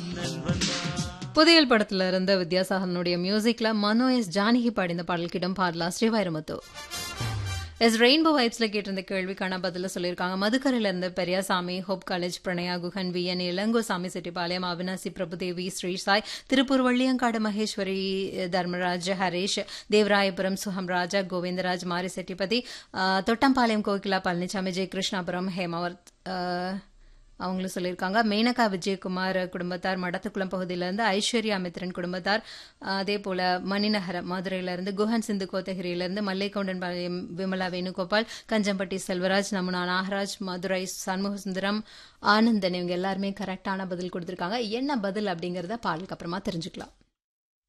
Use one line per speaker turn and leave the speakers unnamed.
புதையல் படத்துல இருந்த வித்யாசாகரனுடைய மியூசிக்ல மனோ எஸ் ஜானகி பாடின பாடல்கிடம் பாடலா ஸ்ரீவைரமுத்து எஸ் ரெயின்போ வைப்ஸ்ல கேட்டிருந்த கேள்விக்கான பதில சொல்லியிருக்காங்க மதுக்கரையில இருந்த Periyasamy hope college Pranaya Guhan V N Ilangosamy Chettipalayam Avinashi Prabhudevi Sri Sai Tiruppur Valliyangadu Maheswari Dharmaraj Harish Devarayapuram Sugam Raja Govindaraj மாரி செட்டிபதி ஆஹ், தொட்டம்பாளையம் கோகிலா பழனிசாமி ஜெய கிருஷ்ணாபுரம் ஹேமாவர்த் ஆஹ், அவங்களும் சொல்லியிருக்காங்க மேனகா விஜயகுமார் குடும்பத்தார் மடத்துக்குளம் பகுதியிலிருந்து ஐஸ்வர்யா மித்ரன் குடும்பத்தார் அதே போல மணிநகரம் மதுரையிலிருந்து குஹன் சிந்து கோத்தகிரியிலிருந்து மல்லைக்கவுண்டன் பாளையம் விமலா வேணுகோபால் கஞ்சம்பட்டி செல்வராஜ் நமுனா நாகராஜ் மதுரை சண்முகசுந்தரம் ஆனந்தன் இவங்க எல்லாருமே கரெக்டான பதில் கொடுத்திருக்காங்க என்ன பதில் அப்படிங்கறத பாலுக்கு அப்புறமா தெரிஞ்சுக்கலாம்